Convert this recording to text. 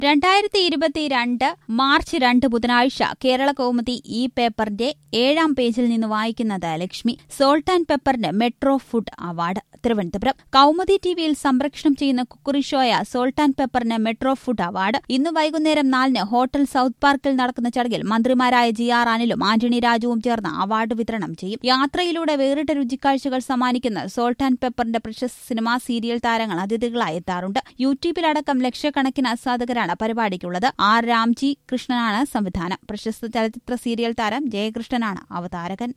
രണ്ടായിരത്തി ഇരുപത്തിരണ്ട് മാർച്ച് രണ്ട് ബുധനാഴ്ച കേരള കൗമുദി ഈ പേപ്പറിന്റെ ഏഴാം പേജിൽ നിന്ന് വായിക്കുന്നത് ലക്ഷ്മി സോൾട്ട് ആൻഡ് പെപ്പറിന് metro food award Thiruvananthapuram Kaumudi ടിവിയിൽ സംപ്രേഷണം ചെയ്യുന്ന കുക്കറി ഷോയ സോൾട്ട് ആൻഡ് പെപ്പറിന് മെട്രോ ഫുഡ് അവാർഡ് ഇന്ന് വൈകുന്നേരം നാലിന് ഹോട്ടൽ സൌത്ത് പാർക്കിൽ നടക്കുന്ന ചടങ്ങിൽ മന്ത്രിമാരായ ജി ആർ അനിലും ആന്റണി രാജുവും ചേർന്ന് അവാർഡ് വിതരണം ചെയ്യും യാത്രയിലൂടെ വേറിട്ട രുചിക്കാഴ്ചകൾ സമ്മാനിക്കുന്ന സോൾട്ട് ആൻഡ് പെപ്പറിന്റെ പ്രശസ്ത സിനിമാ സീരിയൽ താരങ്ങൾ അതിഥികളായി എത്താറുണ്ട് യൂട്യൂബിലടക്കം ലക്ഷക്കണക്കിന് ആസ്വാദകരാണ് പരിപാടിക്കുള്ളത് ആർ രാംജി കൃഷ്ണനാണ് സംവിധാനം പ്രശസ്ത ചലച്ചിത്ര സീരിയൽ താരം ജയകൃഷ്ണനാണ് അവതാരകൻ